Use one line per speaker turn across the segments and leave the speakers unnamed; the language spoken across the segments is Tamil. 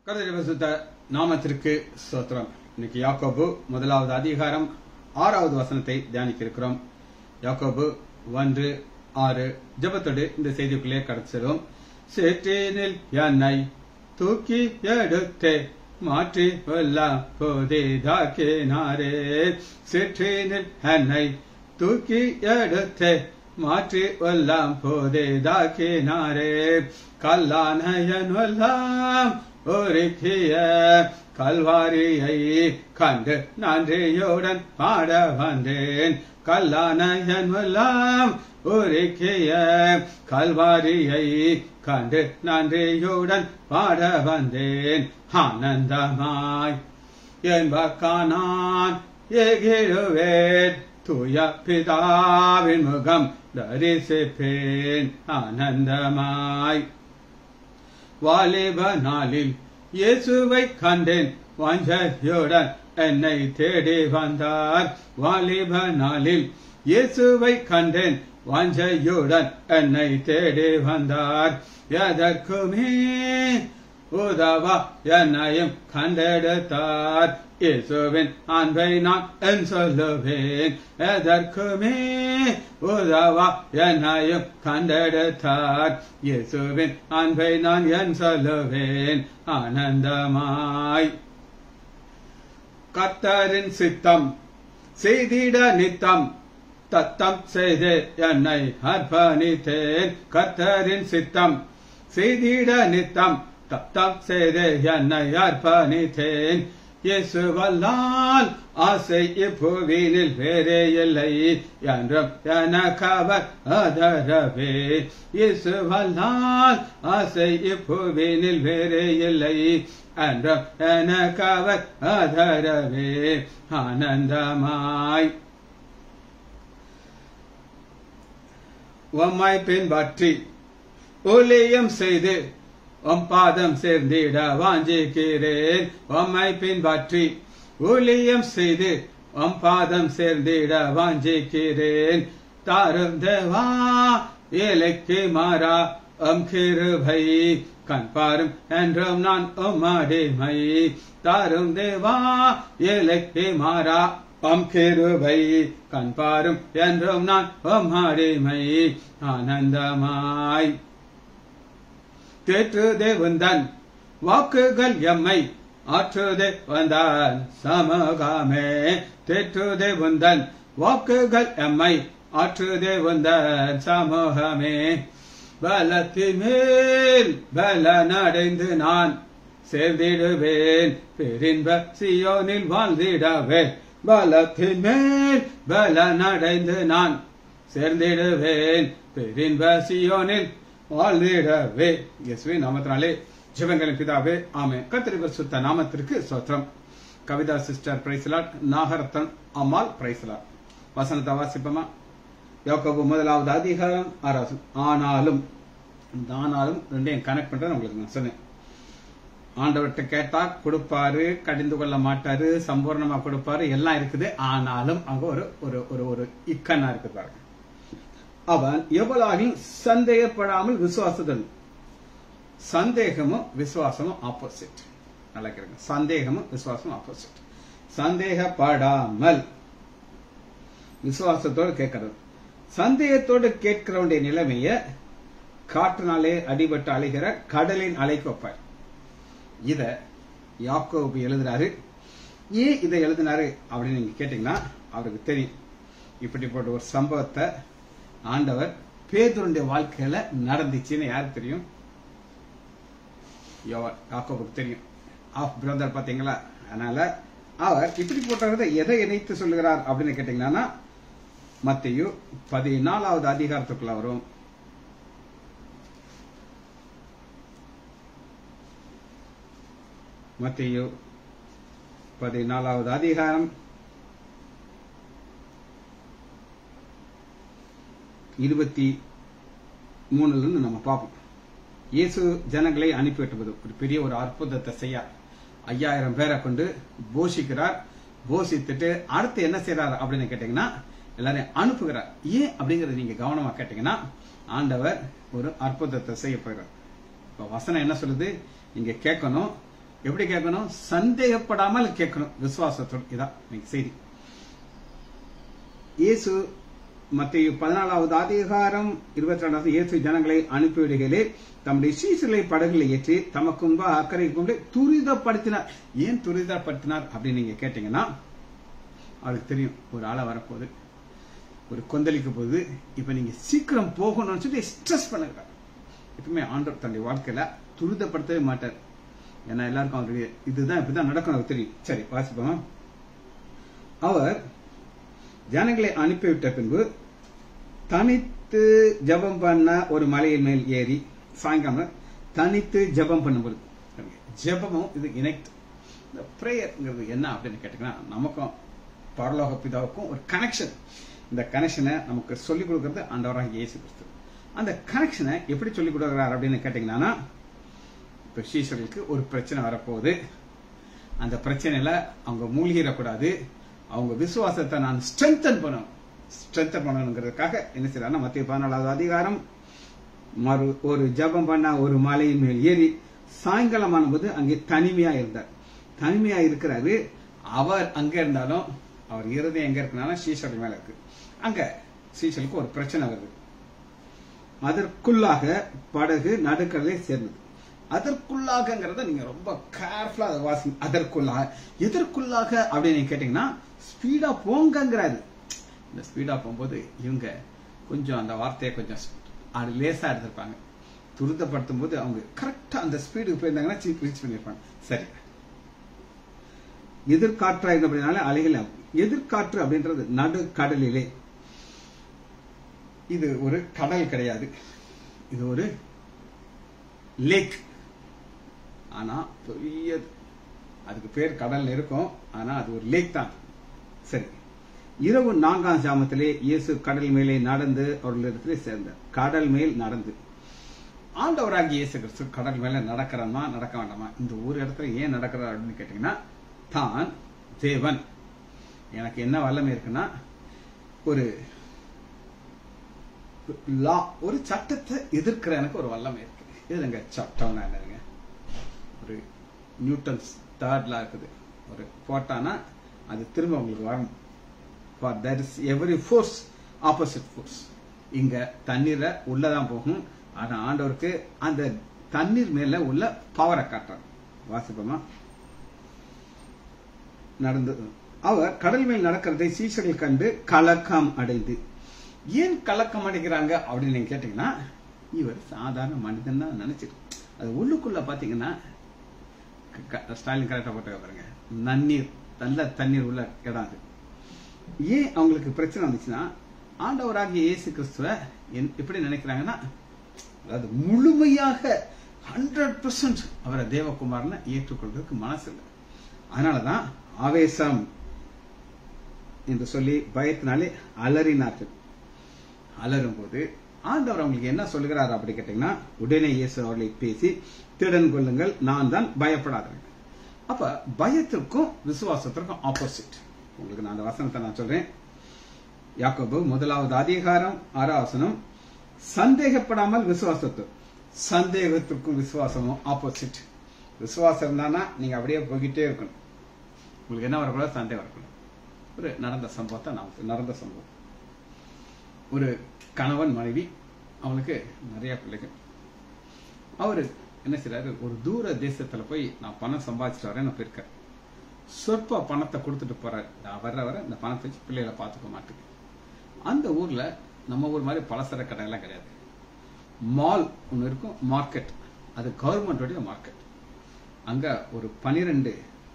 கர்த்தருடைய பரிசுத்த நாமத்திற்கு ஸ்தோத்திரம் இன்னைக்கு யாக்கோபு முதலாவது அதிகாரம் ஆறாவது வசனத்தை தியானிக்க இருக்கிறோம் யாக்கோபு ஒன்று ஆறு ஜெபத்தோடு இந்த செய்திக்குள்ளே கடச்சிடும் சேற்றேனில் என்னை தூக்கி எடுத்தே மாற்றி எல்லாம் போதேதாக்கினாரே சேற்றேனில் என்னை தூக்கி எடுத்தே மாற்றி எல்லாம் போதேதாக்கினாரே கல்லானயன் எல்லாம் ஒருக்கிய கல்வாரியை கண்டு நன்றியுடன் பாட வந்தேன் கல்லானயன் எல்லாம் ஒருக்கிய கல்வாரியை கண்டு நன்றியுடன் பாட வந்தேன் ஆனந்தமாய் என்பக்கானான் எகிழுவேன் தூய பிதாவின் முகம் தரிசிப்பேன் ஆனந்தமாய் வாலிப நாளில் இயேசுவை கண்டேன் வாஞ்சையுடன் என்னை தேடி வந்தார் வாலிப நாளில் இயேசுவை கண்டேன் வாஞ்சையுடன் என்னை தேடி வந்தார் எதற்குமே உதவா என்னையும் கண்டெடுத்தார் இயேசுவின் அன்பை நான் என் சொல்லுவேன் எதற்குமே உதவா என்னையும் கண்டெடுத்தார் இயேசுவின் அன்பை நான் என் சொல்லுவேன் ஆனந்தமாய் கர்த்தரின் சித்தம் செய்திட நித்தம் தத்தம் செய்து என்னை அர்ப்பணித்தேன் கர்த்தரின் சித்தம் செய்திட நித்தம் தத்தம் செய்து என்னை அர்ப்பணித்தேன் இயேசுவல்லால் ஆசை இப்புவினில் வேறே இல்லை என்றும் எனக்கவர் ஆதரவே இயேசுவல்லால் ஆசை இப்புவினில் வேறே இல்லை என்றும் எனக்கவர் ஆதரவே ஆனந்தமாய் உம்மை பின்பற்றி ஊழியம் செய்து உம் பாதம் சேர்ந்திட வாஞ்சிக்கிறேன் உம்மை பின்பற்றி ஊழியம் செய்து உம் பாதம் சேர்ந்திட வாஞ்சிக்கிறேன் தாரும் தேவா ஏழைக்கு மாறா அம் கிருபை கண் பாரும் என்றும் நான் உம்மாடிமை தாரும் தேவா ஏழைக்கு மாறா அம் கிருபை கண் பாரும் என்றும் நான் உம்மாடிமை ஆனந்தமாய் கேட்டுதே வந்தான் வாக்குகள் எம்மை ஆற்றுதே வந்தான் சமகாமே தேற்றுதே வந்தான் வாக்குகள் எம்மை ஆற்றுதே வந்தான் சமூகமே பலத்தின் மேல் பலனடைந்து நான் சேர்ந்திடுவேன் பெரின்ப சியோனில் வாழ்ந்திடவேன் பலத்தின் மேல் பலனடைந்து நான் சேர்ந்திடுவேன் பெரின்ப சியோனில் வாழ்ந்திடவே இயேசுவே நாமத்தினாலே ஜீவங்களின் பிதாவே ஆமே கத்திரிப சுத்த நாமத்திற்கு சோத்திரம் கவிதா சிஸ்டர் பிரைஸ்லாட் நாகரத்தன் அம்மாள் பிரைஸ்லாட் வசனத்தை வாசிப்போமா யோகபு முதலாவது அதிகாரம் ஆறாவது ஆனாலும் இந்த ஆனாலும் ரெண்டையும் கனெக்ட் பண்றேன் உங்களுக்கு நான் சொன்னேன் ஆண்டவர்கிட்ட கேட்டா கொடுப்பாரு கடிந்து கொள்ள மாட்டாரு சம்பூர்ணமா கொடுப்பாரு எல்லாம் இருக்குது ஆனாலும் அங்க ஒரு ஒரு ஒரு ஒரு இக்கன்னா இருக்கு பாருங்க அவன் எவ்வளவு சந்தேகப்படாமல் விசுவாசத்தில் சந்தேகமும் விசுவாசமும் ஆப்போசிட் நல்லா கேளுங்க சந்தேகமும் விசுவாசமும் ஆப்போசிட் சந்தேகப்படாமல் விசுவாசத்தோடு கேட்கறது சந்தேகத்தோடு கேட்கிறவனுடைய நிலைமைய காற்றினாலே அடிபட்டு அலைகிற கடலின் அலைக்கு வைப்பார் இத யாக்கோபு எழுதுறாரு ஏன் இதை எழுதினாரு அப்படின்னு நீங்க கேட்டீங்கன்னா அவருக்கு தெரியும் இப்படிப்பட்ட ஒரு சம்பவத்தை ஆண்டவர் பேதுருடைய வாழ்க்கையில நடந்துச்சுன்னு யாருக்கு தெரியும் யாக்கோபுக்கு தெரியும் ஆஃப் பிரதர் பாத்தீங்களா அதனால அவர் இப்படி போட்டதை எதை இணைத்து சொல்லுகிறார் அப்படின்னு கேட்டீங்கன்னா மத்தையு பதினாலாவது அதிகாரத்துக்குள்ள வரும் மத்தையு பதினாலாவது அதிகாரம் இருபத்தி மூணுல இருந்து நம்ம பார்ப்போம் இயேசு ஜனங்களை அனுப்பிவிட்டது ஒரு பெரிய ஒரு அற்புதத்தை செய்ய ஐயாயிரம் பேரை கொண்டு போஷிக்கிறார் போஷித்துட்டு அடுத்து என்ன செய்யறாரு அப்படின்னு கேட்டீங்கன்னா எல்லாரையும் அனுப்புகிறார் ஏன் அப்படிங்கறத நீங்க கவனமா கேட்டீங்கன்னா ஆண்டவர் ஒரு அற்புதத்தை செய்ய போகிறார் இப்ப வசனம் என்ன சொல்லுது நீங்க கேட்கணும் எப்படி கேட்கணும் சந்தேகப்படாமல் கேட்கணும் விசுவாசத்தோடு இதான் இன்னைக்கு செய்தி இயேசு மத்திய பதினாலாவது அதிகாரம் இருபத்தி ரெண்டாவது இயேசு ஜனங்களை அனுப்பிவிடுகளே தம்முடைய சீசர்களை படகுல ஏற்றி தமக்கு முன்பா அக்கறை கொண்டு துரிதப்படுத்தினார் ஏன் துரிதப்படுத்தினார் அப்படின்னு நீங்க கேட்டீங்கன்னா அவருக்கு தெரியும் ஒரு ஆளை வரப்போகுது ஒரு கொந்தளிக்க போகுது இப்ப நீங்க சீக்கிரம் போகணும்னு சொல்லி ஸ்ட்ரெஸ் பண்ணுங்க எப்பவுமே ஆண்டவர் தன்னுடைய வாழ்க்கையில துரிதப்படுத்தவே மாட்டார் ஏன்னா எல்லாருக்கும் அவருடைய இதுதான் இப்படிதான் நடக்கும் அவருக்கு தெரியும் சரி வாசிப்போம் அவர் ஜனங்களை அனுப்பிவிட்ட பின்பு தனித்து ஜபம் பண்ண ஒரு மலையின் மேல் ஏறி சாயங்காலம் தனித்து ஜபம் பண்ணும்போது ஜபமும் இது இணைக்ட் இந்த ப்ரேயர்ங்கிறது என்ன அப்படின்னு கேட்டீங்கன்னா நமக்கும் பரலோக பிதாவுக்கும் ஒரு கனெக்ஷன் இந்த கனெக்ஷனை நமக்கு சொல்லிக் கொடுக்கறது ஆண்டவராக இயேசு கிறிஸ்து அந்த கனெக்ஷனை எப்படி சொல்லிக் கொடுக்குறாரு அப்படின்னு கேட்டீங்கன்னா இப்ப சீசர்களுக்கு ஒரு பிரச்சனை வரப்போகுது அந்த பிரச்சனையில அவங்க மூழ்கிடக்கூடாது அவங்க விசுவாசத்தை நான் ஸ்ட்ரென்தன் பண்ணணும் ஸ்ட்ரென்தன் பண்ணணுங்கிறதுக்காக என்ன செய்யறாருன்னா மத்திய பதினாலாவது அதிகாரம் மறு ஒரு ஜபம் பண்ண ஒரு மலையின் மேல் ஏறி சாயங்காலமான போது அங்கே தனிமையா இருந்தார் தனிமையா இருக்கிறாரு அவர் அங்க இருந்தாலும் அவர் இருதயம் எங்க இருக்குனாலும் சீசல் மேல இருக்கு அங்க சீசலுக்கு ஒரு பிரச்சனை வருது அதற்குள்ளாக படகு நடுக்கடலை சேர்ந்தது அதற்குள்ளாகங்கிறத நீங்க ரொம்ப கேர்ஃபுல்லா அதை வாசிங்க அதற்குள்ளாக எதற்குள்ளாக அப்படின்னு நீங்க கேட்டீங்கன்னா ஸ்பீடா போங்கங்கிறாரு இந்த ஸ்பீடா போகும்போது இவங்க கொஞ்சம் அந்த வார்த்தையை கொஞ்சம் அது லேசா எடுத்திருப்பாங்க துரிதப்படுத்தும் போது அவங்க கரெக்டா அந்த ஸ்பீடுக்கு போயிருந்தாங்கன்னா சீப் ரீச் பண்ணிருப்பாங்க சரி எதிர்காற்றா இருந்தபடினால அலைகள் எதிர்காற்று அப்படின்றது நடு கடலிலே இது ஒரு கடல் கிடையாது இது ஒரு லேக் ஆனா பெரிய அதுக்கு பேர் கடல் இருக்கும் ஆனா அது ஒரு லேக் தான் சரி இரவு நான்காம் ஜாமத்திலே இயேசு கடல் மேலே நடந்து அவர்களிடத்திலே சேர்ந்தார் கடல் மேல் நடந்து ஆண்டவராகி இயேசு கிறிஸ்து கடல் மேல நடக்கிறமா நடக்க வேண்டாமா இந்த ஒரு இடத்துல ஏன் நடக்கிறார் அப்படின்னு கேட்டீங்கன்னா தான் தேவன் எனக்கு என்ன வல்லமை இருக்குன்னா ஒரு லா ஒரு சட்டத்தை எதிர்க்கிற எனக்கு ஒரு வல்லமை இருக்கு இதுங்க சட்டம்னா என்னங்க ஒரு நியூட்டன்ஸ் தேர்ட் லா இருக்குது ஒரு போட்டானா அது திரும்ப உங்களுக்கு வரணும் for that is every force opposite force இங்க தண்ணீரை உள்ளதான் போகும் ஆனா ஆண்டவருக்கு அந்த தண்ணீர் மேல உள்ள பவரை காட்டுறார் வாசிப்போமா நடந்தது அவர் கடல் மேல் நடக்கிறதை சீசர்கள் கண்டு கலக்கம் அடைந்து ஏன் கலக்கம் அடைக்கிறாங்க அப்படின்னு நீங்க கேட்டீங்கன்னா இவர் சாதாரண மனிதன் தான் நினைச்சிட்டு அது உள்ளுக்குள்ள பாத்தீங்கன்னா ஸ்டாலின் கரெக்டா போட்டு பாருங்க நன்னீர் நல்ல தண்ணீர் உள்ள இடம் அது ஏன் அவங்களுக்கு பிரச்சனை வந்துச்சுன்னா ஆண்டவராகிய இயேசு கிறிஸ்துவ எப்படி நினைக்கிறாங்கன்னா அதாவது முழுமையாக ஹண்ட்ரட் பெர்சன்ட் அவரை தேவகுமாரனை ஏற்றுக்கொள்றதுக்கு மனசு இல்லை அதனாலதான் ஆவேசம் என்று சொல்லி பயத்தினாலே அலறினார்கள் அலறும் போது ஆண்டவர் அவங்களுக்கு என்ன சொல்லுகிறார் அப்படி கேட்டீங்கன்னா உடனே இயேசு அவர்களை பேசி திடன் கொள்ளுங்கள் நான் தான் பயப்படாதீர்கள் அப்ப பயத்திற்கும் விசுவாசத்திற்கும் ஆப்போசிட் உங்களுக்கு நான் அந்த வசனத்தை நான் சொல்றேன் யாக்கோபு முதலாவது அதிகாரம் ஆறாவசனம் சந்தேகப்படாமல் விசுவாசத்து சந்தேகத்திற்கும் விசுவாசமும் ஆப்போசிட் விசுவாசம் இருந்தானா நீங்க அப்படியே போய்கிட்டே இருக்கணும் உங்களுக்கு என்ன வரக்கூடாது சந்தேகம் வரக்கூடாது ஒரு நடந்த சம்பவத்தை நான் நடந்த சம்பவம் ஒரு கணவன் மனைவி அவனுக்கு நிறைய பிள்ளைகள் அவரு என்ன செய்யறாரு ஒரு தூர தேசத்துல போய் நான் பணம் சம்பாதிச்சுட்டு வரேன் நான் போயிருக்கேன் சொற்ப பணத்தை கொடுத்துட்டு போறாரு நான் வர்ற வர இந்த பணத்தை வச்சு பிள்ளைகளை பார்த்துக்க மாட்டேங்க அந்த ஊர்ல நம்ம ஊர் மாதிரி பலசர கடை எல்லாம் கிடையாது மால் ஒன்று இருக்கும் மார்க்கெட் அது கவர்மெண்டோடைய மார்க்கெட் அங்க ஒரு பனிரெண்டு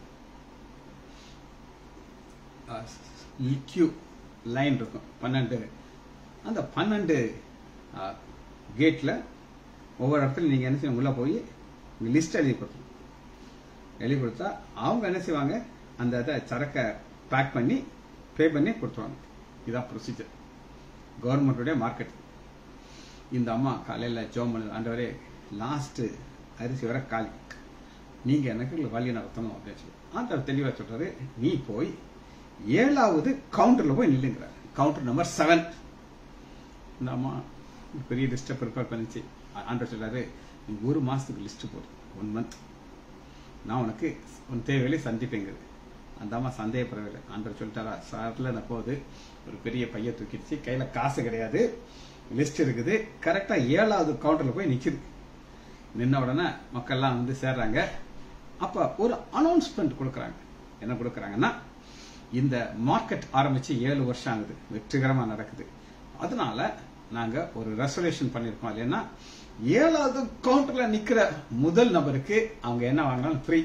கியூ லைன் இருக்கும் பன்னெண்டு அந்த பன்னெண்டு கேட்ல ஒவ்வொரு இடத்துல நீங்க என்ன செய்யணும் உள்ள போய் லிஸ்ட் எழுதி கொடுக்கணும் எழுதி கொடுத்தா அவங்க என்ன செய்வாங்க அந்த இதை சரக்கை பேக் பண்ணி பே பண்ணி கொடுத்துருவாங்க இதான் ப்ரொசீஜர் கவர்மெண்ட்டுடைய மார்க்கெட் இந்த அம்மா காலையில் ஜோம் பண்ணது ஆண்டவரே லாஸ்ட் அரிசி வர காலி நீங்க எனக்கு வழி நடத்தணும் அப்படின்னு சொல்லி ஆண்டவர் தெளிவா சொல்றாரு நீ போய் ஏழாவது கவுண்டர்ல போய் நில்லுங்கிறார் கவுண்டர் நம்பர் செவன் இந்த அம்மா பெரிய லிஸ்ட்டை ப்ரிப்பேர் பண்ணிச்சு ஆண்டவர் சொல்றாரு நீ ஒரு மாசத்துக்கு லிஸ்ட் போடு ஒன் மந்த் நான் உனக்கு உன் தேவைகளை சந்திப்பேங்குது அந்த அம்மா சந்தேகப்படவில்லை ஆண்டவர் சொல்லிட்டாரா சார்ல நான் போகுது ஒரு பெரிய பைய தூக்கிடுச்சு கையில காசு கிடையாது லிஸ்ட் இருக்குது கரெக்டா ஏழாவது கவுண்டர்ல போய் நிக்குது நின்ன உடனே மக்கள்லாம் வந்து சேர்றாங்க அப்ப ஒரு அனௌன்ஸ்மெண்ட் கொடுக்கறாங்க என்ன கொடுக்கறாங்கன்னா இந்த மார்க்கெட் ஆரம்பிச்சு ஏழு வருஷம் ஆகுது வெற்றிகரமா நடக்குது அதனால நாங்க ஒரு ரெசல்யூஷன் பண்ணிருக்கோம் இல்லைன்னா ஏழாவது கவுண்டர்ல நிக்கிற முதல் நபருக்கு அவங்க என்ன வாங்கினாலும் ஃப்ரீ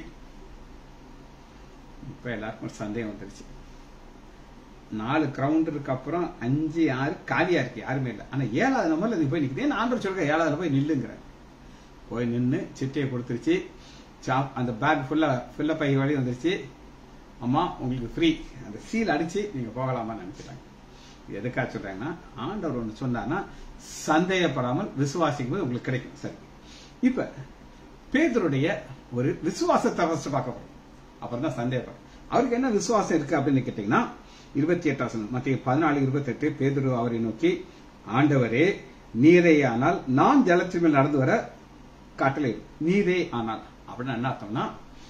இப்ப எல்லாருக்கும் ஒரு சந்தேகம் வந்துருச்சு நாலு கிரவுண்டருக்கு அப்புறம் அஞ்சு ஆறு காலியா இருக்கு யாருமே இல்லை ஆனா ஏழாவது நம்பர்ல நீ போய் நிக்குது ஆண்டர் சொல்ற ஏழாவதுல போய் நில்லுங்கிற போய் நின்னு சிட்டையை கொடுத்துருச்சு சாப் அந்த பேக் ஃபுல்லா ஃபுல்லா பை வழி வந்துருச்சு அம்மா உங்களுக்கு ஃப்ரீ அந்த சீல் அடிச்சு நீங்க போகலாமா நினைக்கிறாங்க இது எதுக்காக சொல்றாங்கன்னா ஆண்டவர் ஒன்று சொன்னான்னா சந்தேகப்படாமல் விசுவாசிக்கும் போது உங்களுக்கு கிடைக்கும் சரி இப்ப பேதருடைய ஒரு விசுவாசத்தை ஃபர்ஸ்ட் பார்க்க போறோம் அப்புறம் தான் சந்தேகப்படும் அவருக்கு என்ன விசுவாசம் இருக்கு அப்படின்னு கேட்டீங்கன்னா இருபத்தி எட்டாம் மத்திய பதினாலு இருபத்தி எட்டு பேதுரு அவரை நோக்கி ஆண்டவரே நீரே ஆனால் நான் ஜலத்தின் மேல் நடந்து வர காட்டலை நீரே ஆனால் அப்படின்னு என்ன அர்த்தம்னா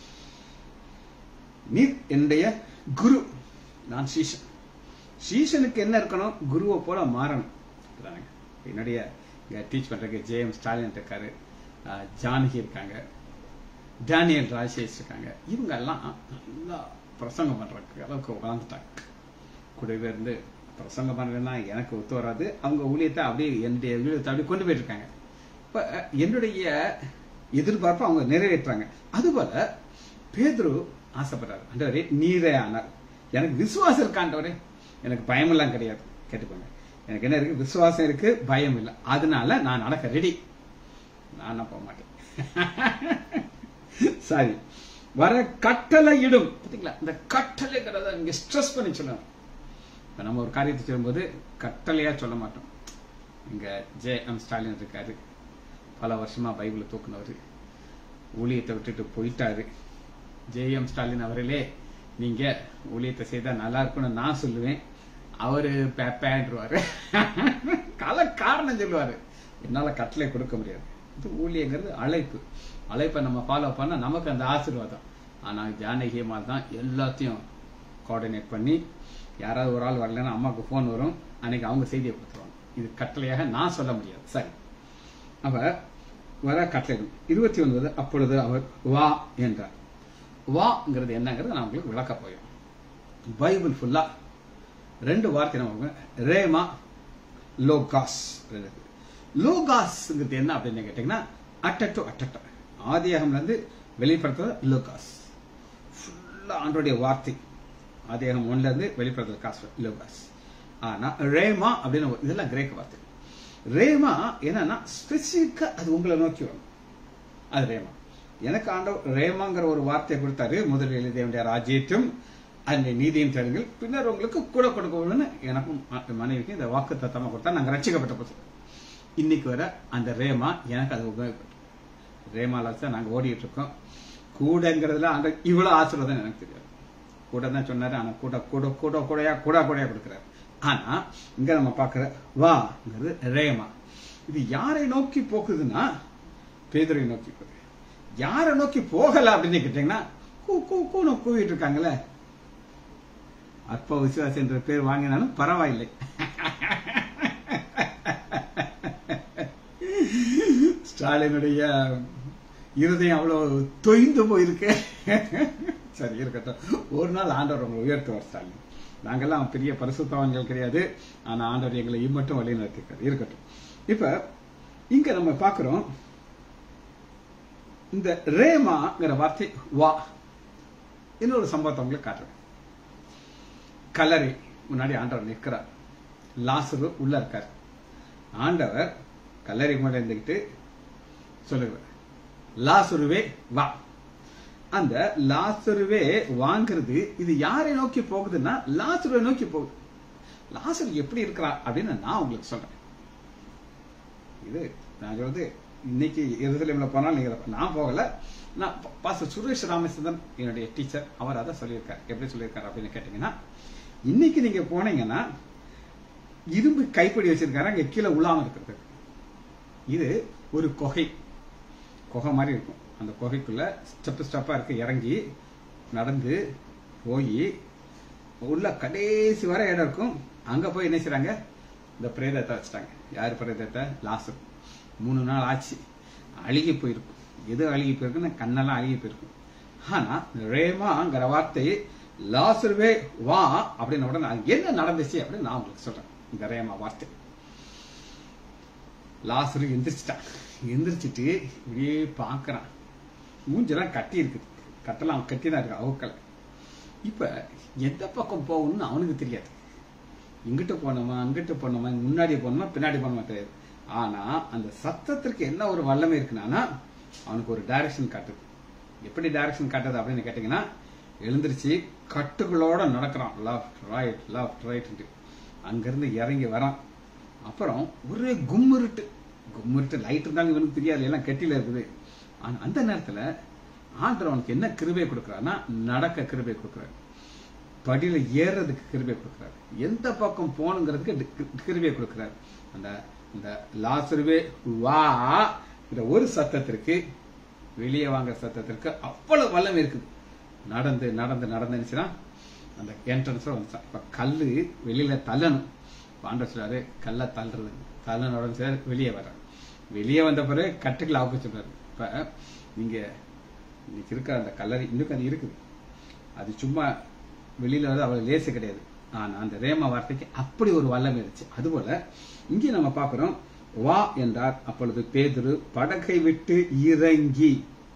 நீர் என்னுடைய குரு நான் சீஷன் சீஷனுக்கு என்ன இருக்கணும் குருவை போல மாறணும் அதானங்க. என்னுடைய டீச் பண்றதுக்கு ஜே எம் ஸ்டாலின் இருக்காரு அஹ், ஜானகி இருக்காங்க டேனியல் ராஜேஷ் இருக்காங்க இவங்க எல்லாம் நல்லா பிரசங்கம் பண்றதுக்கு அளவுக்கு வளர்ந்துட்டாங்க கூடவே இருந்து பிரசங்கம் பண்றதுன்னா எனக்கு ஒத்து வராது அவங்க ஊழியத்தை அப்படியே என்னுடைய ஊழியத்தை அப்படியே கொண்டு போயிட்டு இருக்காங்க இப்ப என்னுடைய எதிர்பார்ப்பை அவங்க நிறைவேற்றுறாங்க அதுபோல பேதுரு ஆசைப்படுறாரு ஆண்டவரே நீரே ஆனார் எனக்கு விசுவாசம் இருக்கா ஆண்டவரே எனக்கு பயம் எல்லாம் கிடையாது கேட்டுக்கோங்க எனக்கு என்ன இருக்கு விசுவாசம் இருக்கு பயம் இல்லை அதனால நான் நடக்க ரெடி நான் போக மாட்டேன் சரி வர கட்டளை இடும் பாத்தீங்களா இந்த கட்டளைங்கிறத இங்க ஸ்ட்ரெஸ் பண்ணி சொல்லணும் இப்ப நம்ம ஒரு காரியத்தை சொல்லும்போது கட்டளையா சொல்ல மாட்டோம் இங்க ஜே எம் ஸ்டாலின் இருக்காரு பல வருஷமா பைபிளை தூக்குனவர் ஊழியத்தை விட்டுட்டு போயிட்டாரு ஜே எம் ஸ்டாலின் அவர்களே நீங்க ஊழியத்தை செய்தா நல்லா இருக்கும்னு நான் சொல்லுவேன் அவரு பேப்பேன்றுவாரு கல காரணம் சொல்லுவாரு என்னால கட்டளை கொடுக்க முடியாது இது ஊழியங்கிறது அழைப்பு அழைப்பை நம்ம ஃபாலோ பண்ணா நமக்கு அந்த ஆசீர்வாதம் ஆனா ஜானகி அம்மா தான் எல்லாத்தையும் கோஆர்டினேட் பண்ணி யாராவது ஒரு ஆள் வரலன்னா அம்மாவுக்கு ஃபோன் வரும் அன்னைக்கு அவங்க செய்தியை கொடுத்துருவாங்க இது கட்டளையாக நான் சொல்ல முடியாது சரி அவர் வர கட்டளை இருபத்தி ஒன்பது அப்பொழுது அவர் வா என்றார் வாங்கிறது என்னங்கிறது நான் உங்களுக்கு விளக்க போயும் பைபிள் ஃபுல்லா ரெண்டு வார்த்தை நம்ம ரேமா லோகாஸ் லோகாஸ்ங்கிறது என்ன அப்படின்னு கேட்டீங்கன்னா அட்டட்டு அட்டட்ட ஆதியாகம்ல இருந்து வெளிப்படுத்துறது லோகாஸ் ஃபுல்லா ஆண்டோடைய வார்த்தை ஆதியாகம் ஒன்ல இருந்து வெளிப்படுத்துறது காசு லோகாஸ் ஆனா ரேமா அப்படின்னு ஒரு- இதெல்லாம் கிரேக்க வார்த்தை ரேமா என்னன்னா ஸ்பெசிபிக்கா அது உங்களை நோக்கி வரும் அது ரேமா எனக்கு ஆண்டவர் ரேமாங்கிற ஒரு வார்த்தையை கொடுத்தாரு முதலில் எழுதிய ராஜ்யத்தும் அந்த நீதியும் தேடுங்கள் பின்னர் உங்களுக்கு கூட கொடுக்கணும்னு எனக்கும் ம- மனைவிக்கும் இந்த வாக்கு தத்தமா கொடுத்தா நாங்க ரட்சிக்கப்பட்ட போது இன்னைக்கு வர அந்த ரேமா எனக்கு அது உபயோகப்பட்டு ரேமால தான் நாங்க ஓடிட்டு இருக்கோம் கூடங்கிறதுல அந்த இவ்வளவு ஆசீர்வாதம் எனக்கு தெரியாது கூட தான் சொன்னாரு ஆனா கூட கூட கூட கூடையா கூட கூடையா கொடுக்கிறாரு ஆனா இங்க நம்ம பாக்குற வாங்கிறது ரேமா இது யாரை நோக்கி போகுதுன்னா பேதுரை நோக்கி போகுது யாரை நோக்கி போகல அப்படின்னு கேட்டீங்கன்னா கூ கூ கூன்னு கூவிட்டு இருக்காங்களே அற்ப விசுவாசி என்ற பேர் வாங்கினாலும் பரவாயில்லை ஸ்டாலினுடைய இருதயம் அவ்வளவு தொய்ந்து போயிருக்கு சரி இருக்கட்டும் ஒரு நாள் ஆண்டவர் உங்களை உயர்த்துவார் ஸ்டாலின் நாங்கெல்லாம் பெரிய பரிசுத்தவான்கள் கிடையாது ஆனா ஆண்டவர் எங்களை இம்மட்டும் வழி நடத்திருக்காரு இருக்கட்டும் இப்ப இங்க நம்ம பார்க்கிறோம் இந்த ரேமாங்கிற வார்த்தை வா இன்னொரு சம்பவத்தை உங்களுக்கு காட்டுறேன் கல்லறை முன்னாடி ஆண்டவர் நிற்கிறார் லாசரு உள்ள இருக்கார் ஆண்டவர் கல்லறை முன்னாடி இருந்துகிட்டு சொல்லுகிறார் லாசருவே வா அந்த லாசருவே வாங்குறது இது யாரை நோக்கி போகுதுன்னா லாசருவை நோக்கி போகுது லாசர் எப்படி இருக்கிறா அப்படின்னு நான் உங்களுக்கு சொல்றேன் இது நான் சொல்றது இன்னைக்கு எருசலேம்ல போனால் நீங்க நான் போகல நான் பாஸ்டர் சுரேஷ் ராமச்சந்திரன் என்னுடைய டீச்சர் அவர் அதை சொல்லியிருக்கார் எப்படி சொல்லியிருக்காரு அப்படின்னு கேட்டீங்கன்னா இன்னைக்கு நீங்க போனீங்கன்னா இரும்பு கைப்பிடி வச்சிருக்காரு அங்க கீழே உள்ளாம இருக்கிறது இது ஒரு குகை குகை மாதிரி இருக்கும் அந்த குகைக்குள்ள ஸ்டெப் ஸ்டெப்பா இருக்கு இறங்கி நடந்து போய் உள்ள கடைசி வரை இடம் இருக்கும் அங்க போய் என்ன செய்றாங்க இந்த பிரேதத்தை வச்சுட்டாங்க யார் பிரேதத்தை லாசர் மூணு நாள் ஆச்சு அழுகி போயிருக்கும் எது அழுகி போயிருக்குன்னு கண்ணெல்லாம் அழுகி போயிருக்கும் ஆனா ரேமாங்கிற வார்த்தை லாசருவே வா அப்படின்னு உடனே அது என்ன நடந்துச்சு அப்படின்னு நான் உங்களுக்கு சொல்றேன் இந்த ரேமா வார்த்தை லாசரு எந்திரிச்சிட்டான் எந்திரிச்சிட்டு இப்படியே பார்க்கறான் மூஞ்செல்லாம் கட்டி இருக்குது கட்டெல்லாம் கட்டி தான் இருக்கு அவுக்கல இப்ப எந்த பக்கம் போகணும்னு அவனுக்கு தெரியாது இங்கிட்டு போனோமா அங்கிட்டு போனோமா முன்னாடி போனோமா பின்னாடி போனோமா தெரியாது ஆனா அந்த சத்தத்திற்கு என்ன ஒரு வல்லமை இருக்குன்னா அவனுக்கு ஒரு டைரக்ஷன் காட்டுது எப்படி டைரக்ஷன் காட்டுது அப்படின்னு கேட்டீங்கன்னா எழுந்திருச்சு கட்டுகளோட நடக்கிறான் லெஃப்ட் ரைட் லெஃப்ட் ரைட் அங்கிருந்து இறங்கி வரான் அப்புறம் ஒரே கும்மிருட்டு கும்மிருட்டு லைட் இருந்தாலும் இவனுக்கு தெரியாது எல்லாம் கெட்டில இருக்குது ஆனா அந்த நேரத்துல ஆண்டவர் அவனுக்கு என்ன கிருபை கொடுக்கறான்னா நடக்க கிருபை கொடுக்கறாரு படியில ஏறுறதுக்கு கிருபை கொடுக்கிறார் எந்த பக்கம் போகணுங்கிறதுக்கு டி- கிருபை கொடுக்கிறார் அந்த இந்த லாசருவே வா இந்த ஒரு சத்தத்திற்கு வெளியே வாங்குற சத்தத்திற்கு அவ்வளவு வல்லம் இருக்குது நடந்து நடந்து நடந்துச்சுன்னா அந்த என்ட்ரன்ஸ்ல வந்துச்சான் இப்ப கல்லு வெளியில தள்ளணும் பாண்ட சொல்றாரு கல்லை தள்ளுறது தள்ளன உடனே சரி வெளியே வர வெளியே வந்த பிறகு கட்டுக்கள் ஆக்க சொல்றாரு இப்ப நீங்க இன்னைக்கு இருக்க அந்த கல்லறை இன்னும் அது இருக்குது அது சும்மா வெளியில வந்து அவ்வளவு லேசு கிடையாது ஆனா அந்த ரேம வார்த்தைக்கு அப்படி ஒரு வல்லம் இருந்துச்சு அதுபோல இங்கே நம்ம பார்க்கிறோம் வா என்றார் அப்பொழுது பேதுரு படகை விட்டு இறங்கி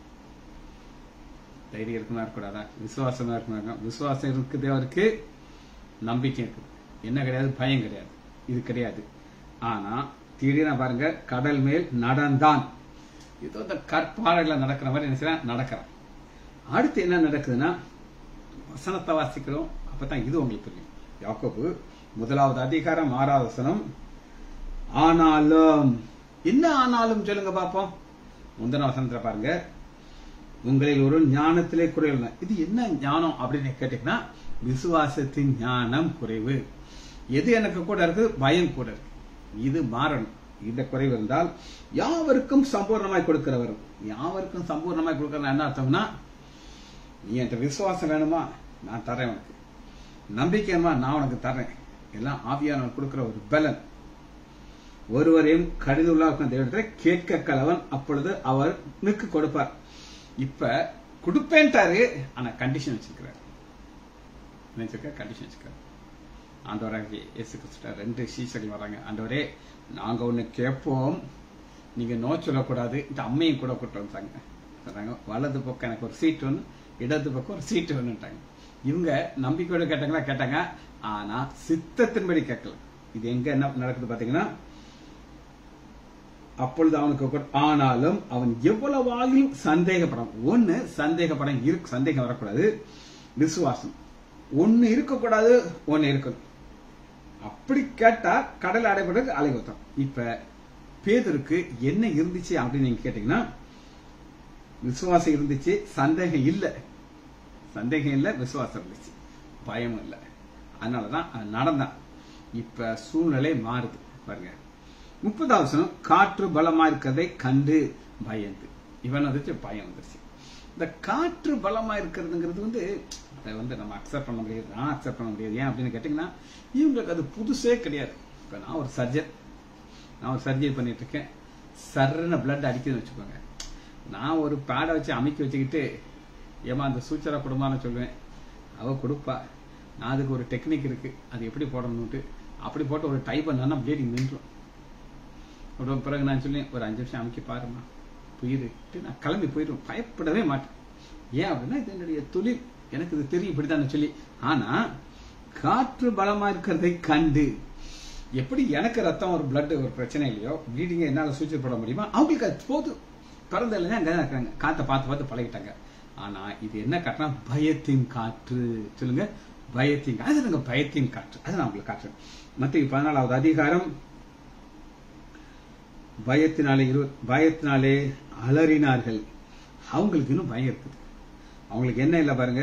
தைரியம் இருக்குமா இருக்கக்கூடாதா விசுவாசமா இருக்குமா விசுவாசம் இருக்குது அவருக்கு நம்பிக்கை இருக்குது என்ன கிடையாது பயம் கிடையாது இது கிடையாது ஆனா திடீர்னு பாருங்க கடல் மேல் நடந்தான் ஏதோ இந்த கற்பாறைகளை நடக்கிற மாதிரி என்ன செய்யறான் நடக்கிறான் அடுத்து என்ன நடக்குதுன்னா வசனத்தை வாசிக்கிறோம் அப்பதான் இது உங்களுக்கு புரியும் யாக்கோபு முதலாவது அதிகாரம் ஆறாவது வசனம் ஆனாலும் என்ன ஆனாலும் சொல்லுங்க பாப்போம் முந்தின வசனத்துல பாருங்க உங்களில் ஒரு ஞானத்திலே குறைவு இது என்ன ஞானம் அப்படின்னு கேட்டீங்கன்னா விசுவாசத்தின் ஞானம் குறைவு எது எனக்கு கூட இருக்கு பயம் கூட இருக்கு இது மாறணும் இந்த குறைவு இருந்தால் யாவருக்கும் சம்பூர்ணமாய் கொடுக்கிறவர் யாவருக்கும் சம்பூர்ணமாய் கொடுக்கறது என்ன அர்த்தம்னா நீ என்கிட்ட விசுவாசம் வேணுமா நான் தரேன் உனக்கு நம்பிக்கை வேணுமா நான் உனக்கு தரேன் எல்லாம் ஆவியானவர் கொடுக்கிற ஒரு பலன் ஒருவரையும் கடிதுள்ளாக்கும் தேவத்தை கேட்க கலவன் அப்பொழுது அவனுக்கு கொடுப்பார் இப்ப கொடுப்பேன்ட்டாரு ஆனா கண்டிஷன் வச்சிருக்கிறார் என்ன வச்சிருக்க கண்டிஷன் வச்சிருக்காரு ஆண்டவராக இயேசு கிறிஸ்துட்ட ரெண்டு சீசர்கள் வராங்க ஆண்டவரே நாங்க ஒண்ணு கேட்போம் நீங்க நோ சொல்லக்கூடாது இந்த அம்மையும் கூட கூட்டு வந்தாங்க சொல்றாங்க வலது பக்கம் எனக்கு ஒரு சீட் ஒன்று இடது பக்கம் ஒரு சீட் ஒன்றுட்டாங்க இவங்க நம்பிக்கையோட கேட்டாங்களா கேட்டாங்க ஆனா சித்தத்தின்படி கேட்கல இது எங்க என்ன நடக்குது பாத்தீங்கன்னா அப்பொழுது அவனுக்கு கொடு- ஆனாலும் அவன் எவ்வளவு ஆகியும் சந்தேகப்படம் ஒண்ணு சந்தேகப்படம் இருக்கு சந்தேகம் வரக்கூடாது விசுவாசம் ஒண்ணு இருக்கக்கூடாது ஒண்ணு இருக்கணும் அப்படி கேட்டா கடல் அடைபடுறது அலைவத்தம் இப்ப பேதருக்கு என்ன இருந்துச்சு அப்படின்னு நீங்க கேட்டீங்கன்னா விசுவாசம் இருந்துச்சு சந்தேகம் இல்ல சந்தேகம் இல்ல விசுவாசம் இருந்துச்சு பயம் இல்ல அதனாலதான் அவன் நடந்தான் இப்ப சூழ்நிலை மாறுது பாருங்க முப்பதாவது வசனம் காற்று பலமா இருக்கிறதை கண்டு பயந்து இவன் வந்துச்சு பயம் வந்துருச்சு இந்த காற்று பலமா இருக்கிறதுங்கிறது வந்து அதை வந்து நம்ம அக்செப்ட் பண்ண முடியாது நான் அக்செப்ட் பண்ண முடியாது ஏன் அப்படின்னு கேட்டீங்கன்னா இவங்களுக்கு அது புதுசே கிடையாது இப்ப நான் ஒரு சர்ஜன் நான் ஒரு சர்ஜரி பண்ணிட்டு இருக்கேன் சர்ன்னு பிளட் அடிக்குதுன்னு வச்சுக்கோங்க நான் ஒரு பேடை வச்சு அமைக்க வச்சுக்கிட்டு ஏமா அந்த சூச்சரா கொடுமான்னு சொல்லுவேன் அவ கொடுப்பா நான் அதுக்கு ஒரு டெக்னிக் இருக்கு அது எப்படி போடணும்ட்டு அப்படி போட்டு ஒரு டைப் பண்ணா ப்ளீடிங் நின்றும் ஒரு பிறகு நான் சொல்லி ஒரு அஞ்சு நிமிஷம் அமைக்க பாருமா போயிட்டு நான் கிளம்பி போயிடுவேன் பயப்படவே மாட்டேன் ஏன் அப்படின்னா இது என்னுடைய தொழில் எனக்கு இது தெரியும் இப்படிதான் சொல்லி ஆனா காற்று பலமா இருக்கிறதை கண்டு எப்படி எனக்கு ரத்தம் ஒரு பிளட் ஒரு பிரச்சனை இல்லையோ ப்ளீடிங்க என்னால சூச்சர் போட முடியுமா அவங்களுக்கு அது போதும் பிறந்த இல்லைன்னா அங்கதான் இருக்காங்க காத்தை பார்த்து பார்த்து பழகிட்டாங்க ஆனா இது என்ன காட்டுனா பயத்தின் காற்று சொல்லுங்க பயத்தின் அது நாங்க பயத்தின் காற்று அது நான் உங்களுக்கு காட்டுறேன் மத்திய பதினாலாவது அதிகாரம் பயத்தினாலே இரு பயத்தினாலே அலறினார்கள் அவங்களுக்கு இன்னும் பயம் இருக்குது அவங்களுக்கு என்ன இல்லை பாருங்க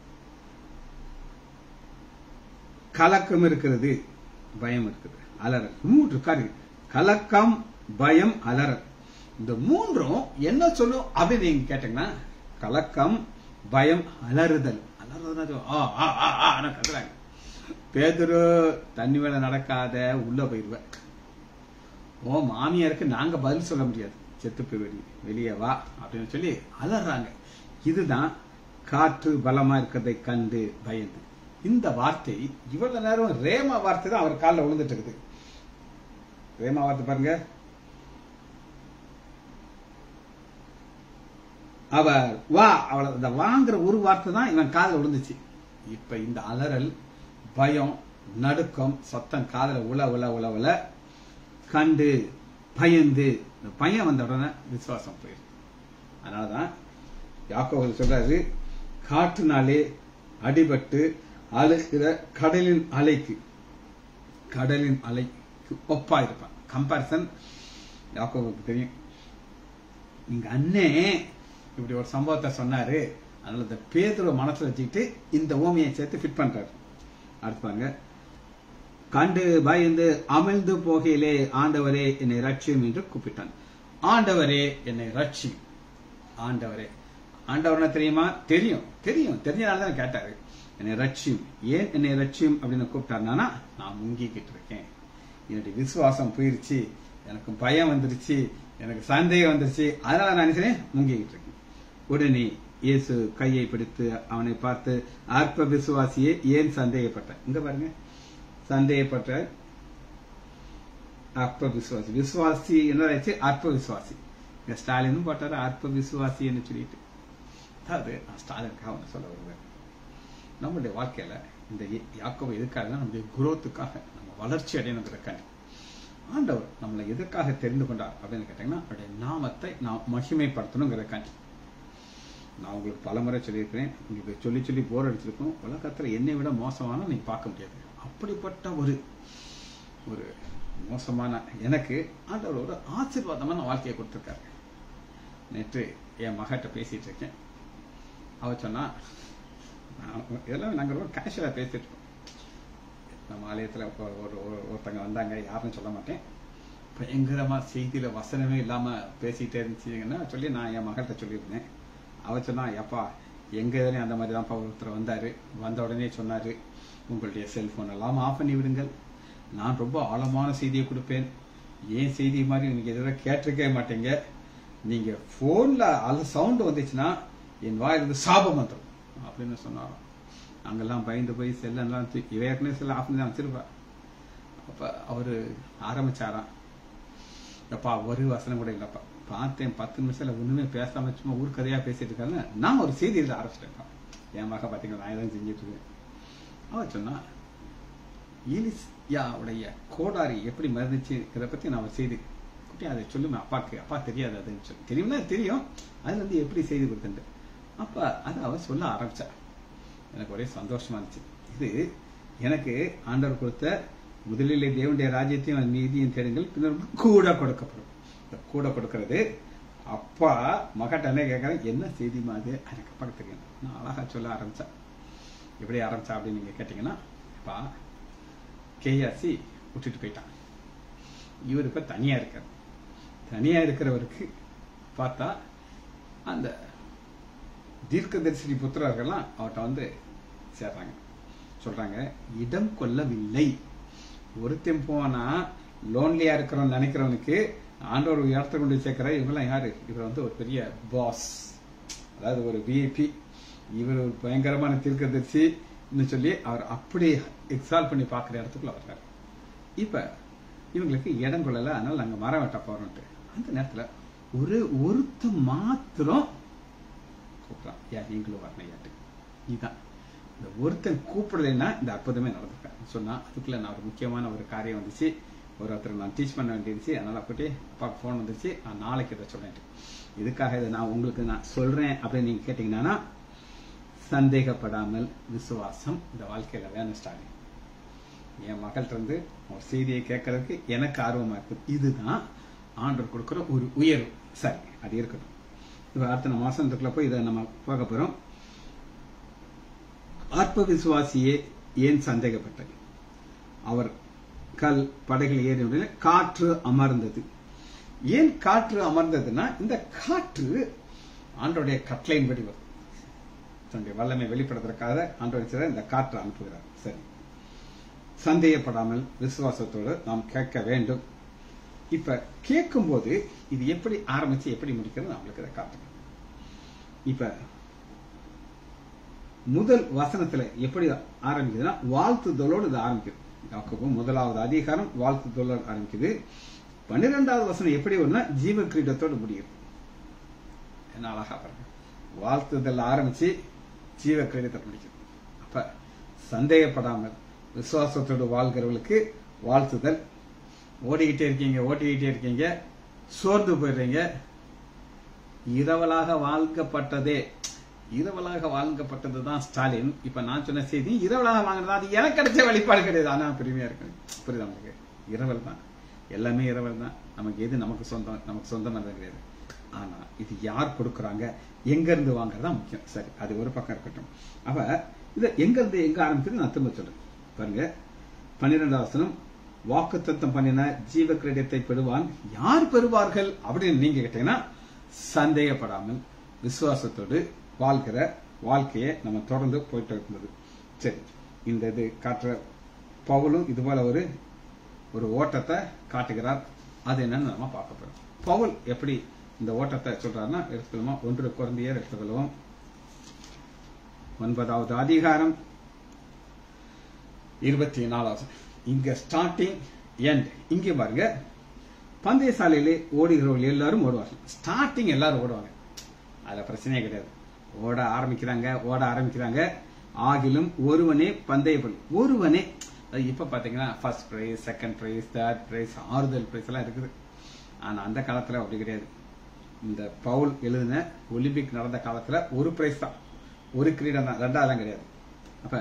கலக்கம் இருக்கிறது பயம் இருக்குது அலறல் மூன்று காரியம் கலக்கம் பயம் அலறல் இந்த மூன்றும் என்ன சொல்லும் அப்படின்னு நீங்க கேட்டீங்கன்னா கலக்கம் பயம் அலறுதல் அலறுதல் ஆ ஆ ஆ ஆ கத்துறாங்க பேதுரு தண்ணி மேல நடக்காத உள்ள போயிருவேன் ஓ மாமியாருக்கு நாங்க பதில் சொல்ல முடியாது செத்து போய் வெளியே வா அப்படின்னு சொல்லி அலறாங்க இதுதான் காற்று பலமா இருக்கிறதை கண்டு பயந்து இந்த வார்த்தை இவ்வளவு நேரம் ரேமா வார்த்தை தான் அவர் காலில் விழுந்துட்டு இருக்குது ரேமா வார்த்தை பாருங்க அவர் வா அவளை இந்த வாங்குற ஒரு வார்த்தை தான் இவன் காதில் விழுந்துச்சு இப்ப இந்த அலறல் பயம் நடுக்கம் சத்தம் காதல உல உல உல உல கண்டு பயந்து இந்த பயம் வந்த உடனே விசுவாசம் போயிருக்கு அதனாலதான் யாக்கோவில் சொல்றாரு காற்றுனாலே அடிபட்டு அழுகிற கடலின் அலைக்கு கடலின் அலைக்கு ஒப்பா இருப்பான் கம்பாரிசன் யாக்கோவுக்கு தெரியும் இங்க அண்ணே இப்படி ஒரு சம்பவத்தை சொன்னாரு அதனால இந்த பேதுருவ மனசுல வச்சுக்கிட்டு இந்த ஓமியை சேர்த்து ஃபிட் பண்றாரு அடுத்து பாருங்க கண்டு பயந்து அமிழ்ந்து போகையிலே ஆண்டவரே என்னை ரட்சியும் என்று கூப்பிட்டான் ஆண்டவரே என்னை ரட்சி ஆண்டவரே ஆண்டவர்னா தெரியுமா தெரியும் தெரியும் தெரிஞ்சனால தான் கேட்டாரு என்னை ரட்சியும் ஏன் என்னை ரட்சியும் அப்படின்னு கூப்பிட்டாருனா நான் முங்கிக்கிட்டு இருக்கேன் என்னுடைய விசுவாசம் போயிருச்சு எனக்கு பயம் வந்துருச்சு எனக்கு சந்தேகம் வந்துருச்சு அதனால நான் நினைச்சேன் முங்கிக்கிட்டு இருக்கேன் உடனே இயேசு கையை பிடித்து அவனை பார்த்து அற்ப விசுவாசியே ஏன் சந்தேகப்பட்ட இங்க பாருங்க சந்தேகப்பட்ட அற்ப விசுவாசி விசுவாசி என்னதாச்சு அற்ப விசுவாசி இங்க ஸ்டாலினும் போட்டாரு அற்ப விசுவாசின்னு சொல்லிட்டு அதாவது நான் ஸ்டாலினுக்காக ஒன்று சொல்ல வருவேன் நம்மளுடைய வாழ்க்கையில இந்த யாக்கோவை எதுக்காக நம்முடைய குரோத்துக்காக நம்ம வளர்ச்சி அடையணுங்கிறக்காண்டி ஆண்டவர் நம்மளை எதற்காக தெரிந்து கொண்டார் அப்படின்னு கேட்டீங்கன்னா அவருடைய நாமத்தை நாம் மகிமைப்படுத்தணுங்கிறக்காண்டி நான் உங்களுக்கு பலமுறை சொல்லியிருக்கிறேன் உங்களுக்கு சொல்லி சொல்லி போர் அடிச்சிருக்கோம் உலகத்துல என்னை விட மோசமான நீங்க பார்க்க முடியாது அப்படிப்பட்ட ஒரு ஒரு மோசமான எனக்கு ஆண்டவர் ஒரு ஆசீர்வாதமான வாழ்க்கையை கொடுத்துருக்காரு நேற்று என் மகிட்ட பேசிட்டு இருக்கேன் அவ சொன்னா இதெல்லாம் நாங்கள் ரொம்ப கேஷுவலாக பேசிட்டு இருக்கோம் நம்ம ஆலயத்தில் ஒரு ஒருத்தங்க வந்தாங்க யாருன்னு சொல்ல மாட்டேன் பயங்கரமாக செய்தியில் வசனமே இல்லாமல் பேசிகிட்டே இருந்துச்சுங்கன்னா சொல்லி நான் என் மகள்கிட்ட சொல்லியிருந்தேன் அவ சொன்னா எப்பா எங்க இதுலயும் அந்த மாதிரி தான் ஒருத்தர் வந்தாரு வந்த உடனே சொன்னாரு உங்களுடைய செல்போன் எல்லாம் ஆஃப் பண்ணி விடுங்கள் நான் ரொம்ப ஆழமான செய்தியை கொடுப்பேன் ஏன் செய்தி மாதிரி நீங்க எதிராக கேட்டிருக்கவே மாட்டீங்க நீங்க போன்ல அது சவுண்ட் வந்துச்சுன்னா என் வாயிலிருந்து சாபம் வந்துடும் அப்படின்னு சொன்னாராம் அங்கெல்லாம் பயந்து போய் செல்லெல்லாம் இவ ஏற்கனவே செல்ல ஆஃப் பண்ணி தான் வச்சிருப்பா அப்ப அவரு ஆரம்பிச்சாராம் எப்பா ஒரு வசனம் கூட இல்லப்பா பார்த்தேன் பத்து நிமிஷத்துல ஒண்ணுமே பேசாம சும்மா ஊர் கதையா பேசிட்டு இருக்காங்க நான் ஒரு செய்தி எழுத ஆரம்பிச்சிட்டேன் என் மக பாத்தீங்கன்னா நான் தான் செஞ்சுட்டு இருக்கேன் அவ சொன்னா ஈலிஸ்யாவுடைய கோடாரி எப்படி மறந்துச்சுங்கிறத பத்தி நான் ஒரு செய்தி குட்டி அதை சொல்லுமே அப்பாக்கு அப்பா தெரியாது அதுன்னு சொல்லி தெரியும்னா தெரியும் அதுல இருந்து எப்படி செய்தி கொடுத்துட்டு அப்ப அதை அவ சொல்ல ஆரம்பிச்சா எனக்கு ஒரே சந்தோஷமா இருந்துச்சு இது எனக்கு ஆண்டவர் கொடுத்த முதலிலே தேவனுடைய ராஜ்யத்தையும் நீதியும் தேடுங்கள் பின்னர் கூட கொடுக்கப்படும் இந்த கூட கொடுக்கறது அப்பா மகட்ட என்ன கேட்கறேன் என்ன செய்தி மாதிரி எனக்கு அப்பா தெரியும் நான் அழகா சொல்ல ஆரம்பிச்சேன் எப்படி ஆரம்பிச்சா அப்படின்னு நீங்க கேட்டீங்கன்னா அப்பா கேஆர்சி விட்டுட்டு போயிட்டான் இவர் இப்ப தனியா இருக்கார் தனியா இருக்கிறவருக்கு பார்த்தா அந்த தீர்க்கதரிசி புத்திரர்கள்லாம் அவர்கிட்ட வந்து சேர்றாங்க சொல்றாங்க இடம் கொள்ளவில்லை ஒருத்தன் போனா லோன்லியா இருக்கிறவன் நினைக்கிறவனுக்கு ஆண்டவர் ஒரு இடத்த கொண்டு சேர்க்கிற இவங்கெல்லாம் யாரு இவர் வந்து ஒரு பெரிய பாஸ் அதாவது ஒரு விஐபி இவர் ஒரு பயங்கரமான தீர்க்கதரிசி சொல்லி அவர் அப்படி எக்ஸால் பண்ணி பார்க்குற இடத்துக்குள்ள வர்றாரு இப்ப இவங்களுக்கு இடம் கொள்ளல அதனால நாங்க மரம் வெட்ட போறோம்ட்டு அந்த நேரத்துல ஒரு ஒருத்த மாத்திரம் கூப்பிடலாம் ஏன் நீங்களும் வரணும் ஏட்டு இதுதான் இந்த ஒருத்தன் கூப்பிடலைன்னா இந்த அற்புதமே நடந்திருக்கேன் சொன்னா அதுக்குள்ள நான் ஒரு முக்கியமான ஒரு காரியம் வந்துச்சு ஒரு ஒருத்தர் நான் டீச் பண்ண வேண்டியிருந்துச்சு அதனால அப்படி அப்பாவுக்கு ஃபோன் வந்துச்சு நான் நாளைக்கு இதை சொல்லிட்டு இதுக்காக இதை நான் உங்களுக்கு நான் சொல்றேன் அப்படின்னு நீங்க கேட்டீங்கன்னா சந்தேகப்படாமல் விசுவாசம் இந்த வாழ்க்கையில வேணும் ஸ்டாலின் என் மகள்கிட்ட இருந்து ஒரு செய்தியை கேட்கறதுக்கு எனக்கு ஆர்வமா இருக்கு இதுதான் ஆண்டவர் கொடுக்கிற ஒரு உயர்வு சரி அது இருக்கட்டும் இப்ப அடுத்த மாசத்துக்குள்ள போய் இதை நம்ம பார்க்க போறோம் அற்ப விசுவாசியே ஏன் சந்தேகப்பட்டது அவர் கல் படகில் ஏறிய காற்று அமர்ந்தது ஏன் காற்று அமர்ந்ததுன்னா இந்த காற்று ஆண்டோடைய கட்டளையின்படி வரும் தன்னுடைய வல்லமை வெளிப்படுத்துறதுக்காக ஆண்டோடைய இந்த காற்று அனுப்புகிறார் சரி சந்தேகப்படாமல் விசுவாசத்தோடு நாம் கேட்க வேண்டும் இப்ப கேட்கும்போது இது எப்படி ஆரம்பிச்சு எப்படி முடிக்கிறது நம்மளுக்கு இதை காட்டுங்க இப்ப முதல் வசனத்துல எப்படி ஆரம்பிக்குதுன்னா வாழ்த்துதலோடு இது ஆரம்பிக்குது யாக்கோபு முதலாவது அதிகாரம் வாழ்த்துதலோடு ஆரம்பிக்குது பன்னிரெண்டாவது வசனம் எப்படி வரும்னா ஜீவ கிரீடத்தோடு முடியுது என்ன அழகா பாருங்க வாழ்த்துதல் ஆரம்பிச்சு ஜீவ கிரீடத்தை முடிக்குது அப்ப சந்தேகப்படாமல் விசுவாசத்தோடு வாழ்கிறவர்களுக்கு வாழ்த்துதல் ஓடிக்கிட்டே இருக்கீங்க ஓட்டிக்கிட்டே இருக்கீங்க சோர்ந்து போயிடுறீங்க இரவலாக வாழ்க்கப்பட்டதே இரவலாக வாழ்க்கப்பட்டது தான் ஸ்டாலின் இப்ப நான் சொன்ன செய்தி இரவலாக வாங்கினது அது எனக்கு கிடைச்ச வெளிப்பாடு கிடையாது ஆனா பெருமையா இருக்கு புரியுதா உங்களுக்கு இரவல் தான் எல்லாமே இரவல் தான் நமக்கு எது நமக்கு சொந்தம் நமக்கு சொந்தமானது கிடையாது ஆனா இது யார் கொடுக்கறாங்க எங்க இருந்து வாங்குறதா முக்கியம் சரி அது ஒரு பக்கம் இருக்கட்டும் அப்ப இது எங்க இருந்து எங்க ஆரம்பிக்குது நான் திரும்ப சொல்றேன் பாருங்க பன்னிரெண்டாம் வசனம் வாக்கு தத்தம் பண்ணின ஜீவ கிரீடத்தை பெறுவான் யார் பெறுவார்கள் அப்படின்னு நீங்க கேட்டீங்கன்னா சந்தேகப்படாமல் விசுவாசத்தோடு வாழ்கிற வாழ்க்கையை நம்ம தொடர்ந்து போயிட்டு இருந்தது சரி இந்த இது காட்டுற பவுலும் இது போல ஒரு ஒரு ஓட்டத்தை காட்டுகிறார் அது என்னன்னு நம்ம பார்க்க போறோம் பவுல் எப்படி இந்த ஓட்டத்தை சொல்றாருன்னா எடுத்துக்கலாமா ஒன்று குழந்தையர் எடுத்துக்கொள்வோம் ஒன்பதாவது அதிகாரம் இருபத்தி நாலாவது இங்க ஸ்டார்டிங் எண்ட் இங்க பாருங்க பந்தயசாலையிலே ஓடுகிறவர்கள் எல்லாரும் ஓடுவார்கள் ஸ்டார்டிங் எல்லாரும் ஓடுவாங்க அதுல பிரச்சனையே கிடையாது ஓட ஆரம்பிக்கிறாங்க ஓட ஆரம்பிக்கிறாங்க ஆகிலும் ஒருவனே பந்தய ஒருவனே இப்ப பாத்தீங்கன்னா first prize second prize third prize ஆறுதல் பிரைஸ் எல்லாம் இருக்குது ஆனா அந்த காலத்துல அப்படி கிடையாது இந்த பவுல் எழுதின ஒலிம்பிக் நடந்த காலத்துல ஒரு பிரைஸ் தான் ஒரு கிரீடம் தான் ரெண்டாவதுலாம் கிடையாது அப்ப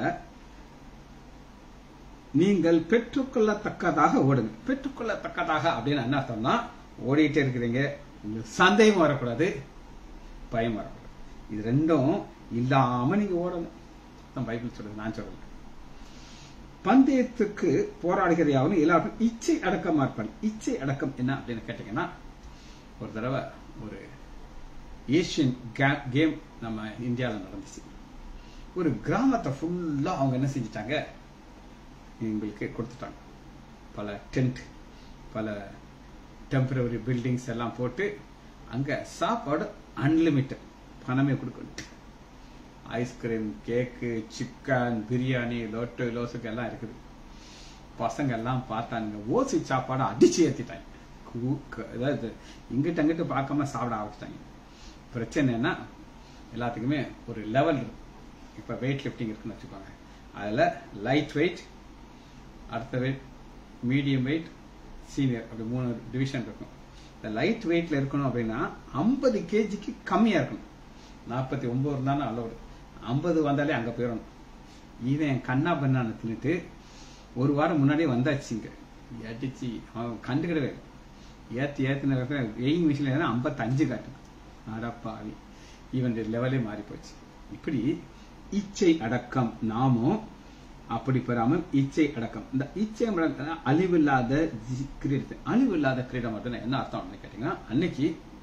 நீங்கள் பெற்றுக்கொள்ளத்தக்கதாக ஓடுங்க பெற்றுக்கொள்ளத்தக்கதாக அப்படின்னு என்ன அர்த்தம்னா ஓடிட்டே இருக்கிறீங்க உங்களுக்கு சந்தேகம் வரக்கூடாது பயம் வரக்கூடாது இது ரெண்டும் இல்லாம நீங்க ஓடணும் தான் பைபிள் சொல்றது நான் சொல்றேன் பந்தயத்துக்கு போராடுகிற யாரும் எல்லாருக்கும் இச்சை அடக்கமா இருப்பாங்க இச்சை அடக்கம் என்ன அப்படின்னு கேட்டீங்கன்னா ஒரு தடவை ஒரு ஏசியன் கேம் நம்ம இந்தியாவில் நடந்துச்சு ஒரு கிராமத்தை ஃபுல்லா அவங்க என்ன செஞ்சிட்டாங்க எங்களுக்கு கொடுத்துட்டாங்க பல டென்ட் பல டெம்பரவரி பில்டிங்ஸ் எல்லாம் போட்டு அங்க சாப்பாடு அன்லிமிட்டட் பணமே கொடுக்கணும் ஐஸ்கிரீம் கேக்கு சிக்கன் பிரியாணி லோட்டு லோசுக்கு எல்லாம் இருக்குது பசங்க எல்லாம் பார்த்தாங்க ஓசி சாப்பாடை அடிச்சு ஏத்திட்டாங்க அதாவது இங்கிட்ட அங்கிட்ட பார்க்காம சாப்பிட ஆரம்பிச்சிட்டாங்க பிரச்சனை என்ன எல்லாத்துக்குமே ஒரு லெவல் இருக்கு இப்ப வெயிட் லிஃப்டிங் இருக்குன்னு வச்சுக்கோங்க அதுல லைட் வெயிட் அடுத்த வெயிட் மீடியம் வெயிட் சீனியர் அப்படி மூணு டிவிஷன் இருக்கும் இந்த லைட் வெயிட்ல இருக்கணும் அப்படின்னா ஐம்பது கேஜிக்கு கம்மியா இருக்கணும் நாற்பத்தி ஒன்பது இருந்தாலும் அலோடு ஐம்பது வந்தாலே அங்க போயிடணும் இவன் கண்ணா பண்ணான்னு தின்னுட்டு ஒரு வாரம் முன்னாடியே வந்தாச்சு இங்க அடிச்சு அவன் கண்டுக்கிடவே ஏத்தி ஏத்தின வெயிங் மிஷின்ல ஐம்பத்தஞ்சு காட்டு அடப்பாவி இவன் லெவலே மாறி போச்சு இப்படி இச்சை அடக்கம் நாமும் அப்படி பெறாமல் இச்சை அடக்கம் இந்த இச்சை அடக்கம் அழிவில்லாத கிரீடம் அழிவில்லாத கிரீடம் அப்படின்னு என்ன அர்த்தம் கேட்டீங்கன்னா அன்னைக்கு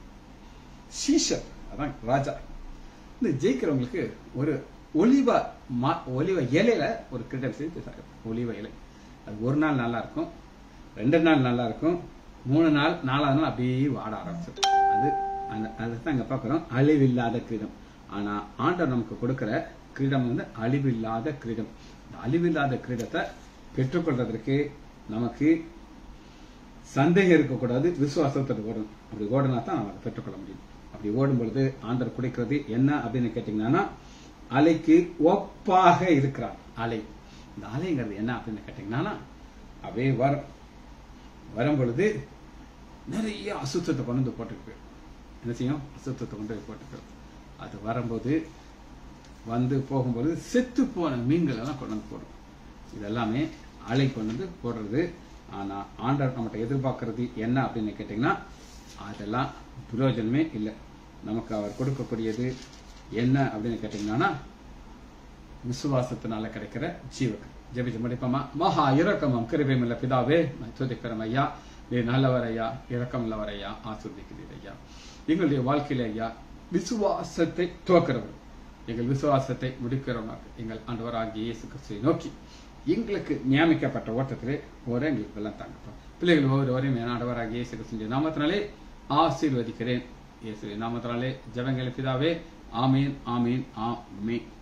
சீஷர் அதான் ராஜா இந்த ஜெயிக்கிறவங்களுக்கு ஒரு ஒலிவ ஒலிவ இலையில ஒரு கிரீடம் செய்து ஒலிவ இலை அது ஒரு நாள் நல்லா இருக்கும் ரெண்டு நாள் நல்லா இருக்கும் மூணு நாள் நாலாவது நாள் அப்படியே வாட ஆரம்பிச்சிடும் அது அதுதான் இங்க பாக்குறோம் அழிவில்லாத கிரீடம் ஆனா ஆண்டவர் நமக்கு கொடுக்கிற கிரீடம் வந்து அழிவில்லாத கிரீடம் இந்த அழிவில்லாத கிரீடத்தை பெற்றுக்கொள்றதற்கு நமக்கு சந்தேகம் இருக்கக்கூடாது விசுவாசத்தோடு ஓடணும் அப்படி ஓடினா தான் நம்ம பெற்றுக்கொள்ள முடியும் அப்படி ஓடும் பொழுது ஆண்டர் குடிக்கிறது என்ன அப்படின்னு கேட்டீங்கன்னா அலைக்கு ஒப்பாக இருக்கிறார் அலை இந்த அலைங்கிறது என்ன அப்படின்னு கேட்டீங்கன்னா அப்படியே வரும் வரும் பொழுது நிறைய அசுத்தத்தை கொண்டு வந்து போட்டுருக்கு என்ன செய்யும் அசுத்தத்தை கொண்டு போய் போட்டுருக்கு அது வரும்போது வந்து போகும்போது செத்து போன மீன்கள் எல்லாம் கொண்டு வந்து போடும் இதெல்லாமே அலை கொண்டு வந்து போடுறது ஆனா ஆண்டவர் நம்மகிட்ட எதிர்பார்க்கறது என்ன அப்படின்னு கேட்டீங்கன்னா அதெல்லாம் பிரயோஜனமே இல்லை நமக்கு அவர் கொடுக்கக்கூடியது என்ன அப்படின்னு கேட்டீங்கன்னா விசுவாசத்தினால கிடைக்கிற ஜீவகம் ஜெபிச்சு முடிப்போமா மகா இரக்கமும் கிருபையும் இல்ல பிதாவே நான் துதிக்கிறோம் ஐயா நீ நல்லவர் ஐயா இரக்கம் உள்ளவர் ஐயா ஆசிர்வதிக்கிறீர் ஐயா எங்களுடைய வாழ்க்கையில ஐயா விசுவாசத்தை துவக்கிறவர் எங்கள் விசுவாசத்தை முடிக்கிறவனாக எங்கள் ஆண்டவராகிய இயேசு கிறிஸ்துவை நோக்கி எங்களுக்கு நியமிக்கப்பட்ட ஓட்டத்திலே ஒரு எங்களுக்கு வெள்ளம் தாங்கப்பா பிள்ளைகள் ஒவ்வொருவரையும் என் ஆண்டவராகிய இயேசு கிறிஸ்துவின் நாமத்தினாலே ஆசீர்வதிக்கிறேன் இயேசுவின் நாமத்தினாலே ஜெபங்களை பிதாவே ஆமீன் ஆமீன் ஆமீன்